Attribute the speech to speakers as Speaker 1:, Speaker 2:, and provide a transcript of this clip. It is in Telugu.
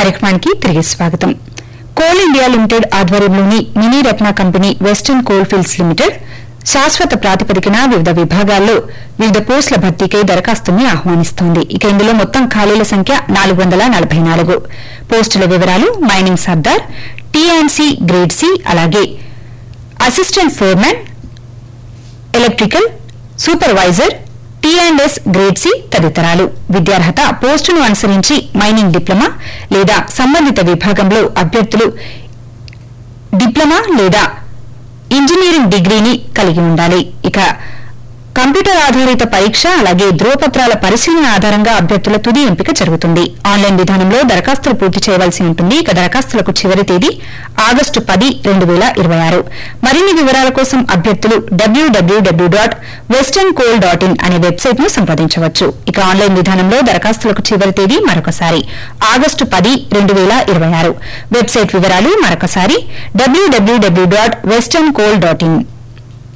Speaker 1: కార్యక్రమానికి తిరిగి స్వాగతం కోల్ ఇండియా లిమిటెడ్ ఆధ్వర్యంలోని mini ratna company western coal fields limited శాశ్వత ప్రాతిపదికన వివిధ విభాగాల్లో వివిధ పోస్టుల భర్తీకై దరఖాస్తుల్ని ఆహ్వానిస్తోంది ఇక ఇందులో మొత్తం ఖాళీల సంఖ్య నాలుగు వందల నలభై నాలుగు పోస్టుల వివరాలు mining sardar T N C grade C అలాగే assistant foreman electrical supervisor T and S grade C తదితరాలు విద్యార్హత పోస్టును అనుసరించి మైనింగ్ డిప్లొమా లేదా సంబంధిత విభాగంలో అభ్యర్థులు డిప్లొమా లేదా ఇంజనీరింగ్ డిగ్రీని కలిగి ఉండాలి ఇక కంప్యూటర్ ఆధారిత పరీక్ష అలాగే ధ్రువపత్రాల పరిశీలన ఆధారంగా అభ్యర్థుల తుది ఎంపిక జరుగుతుంది ఆన్లైన్ విధానంలో దరఖాస్తులు పూర్తి చేయవలసి ఉంటుంది ఇక దరఖాస్తులకు చివరి తేదీ ఆగస్టు పది రెండు వేల ఇరవై ఆరు మరిన్ని వివరాల కోసం అభ్యర్థులు WWW dot western coal dot in అనే వెబ్సైట్ ను సంప్రదించవచ్చు ఇక ఆన్లైన్ విధానంలో దరఖాస్తులకు చివరి తేదీ మరొకసారి ఆగస్టు పది రెండు వేల ఇరవై ఆరు వెబ్సైట్ వివరాలు మరొకసారి WWW dot western coal dot in